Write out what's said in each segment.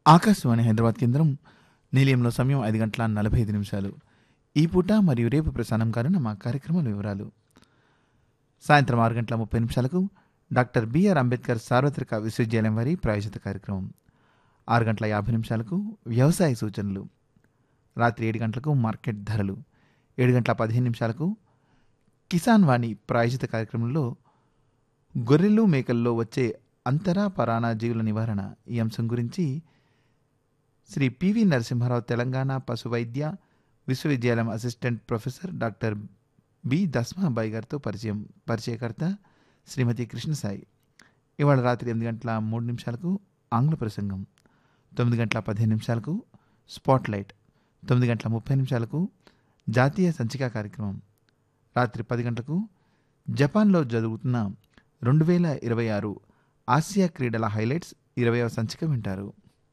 ఆకాశవాణి హైదరాబాద్ కేంద్రం నిలయంలో సమయం ఐదు గంటల నలభై ఐదు నిమిషాలు ఈ పూట మరియు రేపు ప్రసారం కానున్న మా కార్యక్రమాల వివరాలు సాయంత్రం ఆరు గంటల ముప్పై నిమిషాలకు డాక్టర్ బిఆర్ అంబేద్కర్ సార్వత్రిక విశ్వవిద్యాలయం వారి ప్రాయోజిత కార్యక్రమం ఆరు గంటల యాభై నిమిషాలకు వ్యవసాయ సూచనలు రాత్రి ఏడు గంటలకు మార్కెట్ ధరలు ఏడు గంటల పదిహేను నిమిషాలకు కిసాన్ వాణి ప్రాయోజిత కార్యక్రమంలో గొర్రెలు మేకల్లో వచ్చే అంతరా పరాణ జీవుల నివారణ ఈ అంశం గురించి శ్రీ పివి నరసింహారావు తెలంగాణ పశు వైద్య విశ్వవిద్యాలయం assistant professor doctor B Dasmabai గారితో పరిచయం పరిచయకర్త శ్రీమతి కృష్ణసాయి ఇవాళ రాత్రి ఎనిమిది గంటల మూడు నిమిషాలకు ఆంగ్ల ప్రసంగం తొమ్మిది గంటల పదిహేను నిమిషాలకు స్పాట్ లైట్ తొమ్మిది గంటల ముప్పై నిమిషాలకు జాతీయ సంచిక కార్యక్రమం రాత్రి పది గంటలకు జపాన్లో జరుగుతున్న రెండు వేల ఇరవై ఆరు ఆసియా క్రీడల హైలైట్స్ ఇరవైవ సంచిక వింటారు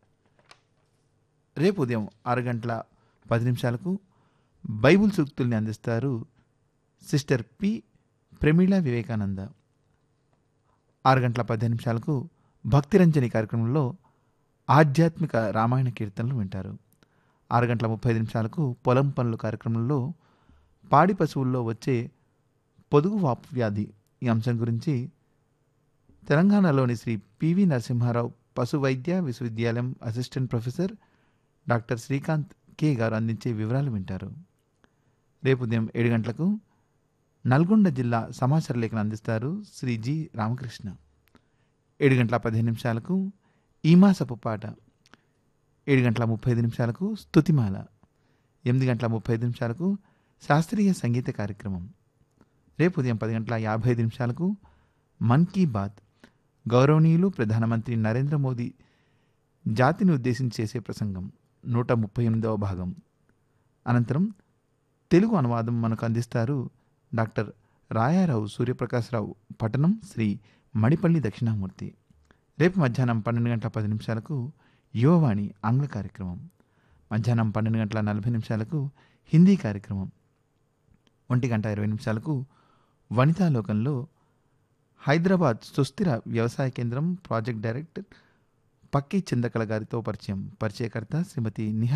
రేపు ఉదయం ఆరు గంటల పది నిమిషాలకు బైబుల్ సూక్తుల్ని అందిస్తారు సిస్టర్ పి ప్రమీళ వివేకానంద ఆరు గంటల పదిహేను నిమిషాలకు భక్తిరంజని కార్యక్రమంలో ఆధ్యాత్మిక రామాయణ కీర్తనలు వింటారు ఆరు గంటల ముప్పై ఐదు నిమిషాలకు పొలం పనులు కార్యక్రమంలో పాడి పశువుల్లో వచ్చే పొదుగు వాపు వ్యాధి ఈ అంశం గురించి తెలంగాణలోని శ్రీ పివి నరసింహారావు పశు వైద్య విశ్వవిద్యాలయం assistant professor doctor Srikanth K garu అందించే వివరాలు వింటారు రేపు ఉదయం ఏడు గంటలకు నల్గొండ జిల్లా సమాచార లేఖను అందిస్తారు శ్రీ జి రామకృష్ణ ఏడు గంటల పదిహేను నిమిషాలకు ఈమాసపు పాట ఏడు గంటల ముప్పై ఐదు నిమిషాలకు స్తుతిమాల ఎనిమిది గంటల ముప్పై ఐదు నిమిషాలకు శాస్త్రీయ సంగీత కార్యక్రమం రేపు ఉదయం పది గంటల యాభై ఐదు నిమిషాలకు మన్ కీ బాత్ గౌరవనీయులు ప్రధానమంత్రి నరేంద్ర మోదీ జాతిని ఉద్దేశించి చేసే ప్రసంగం నూట ముప్పై ఎనిమిదవ భాగం అనంతరం తెలుగు అనువాదం మనకు అందిస్తారు డాక్టర్ రాయారావు సూర్యప్రకాశ్రావు పట్టణం శ్రీ మడిపల్లి దక్షిణామూర్తి రేపు మధ్యాహ్నం పన్నెండు గంటల పది నిమిషాలకు యువవాణి ఆంగ్ల కార్యక్రమం మధ్యాహ్నం పన్నెండు గంటల నలభై నిమిషాలకు హిందీ కార్యక్రమం ఒంటి గంట ఇరవై నిమిషాలకు వనితాలోకంలో హైదరాబాద్ సుస్థిర వ్యవసాయ కేంద్రం ప్రాజెక్ట్ డైరెక్టర్ పక్కి చిందకల గారితో పరిచయం పరిచయకర్త శ్రీమతి నిహా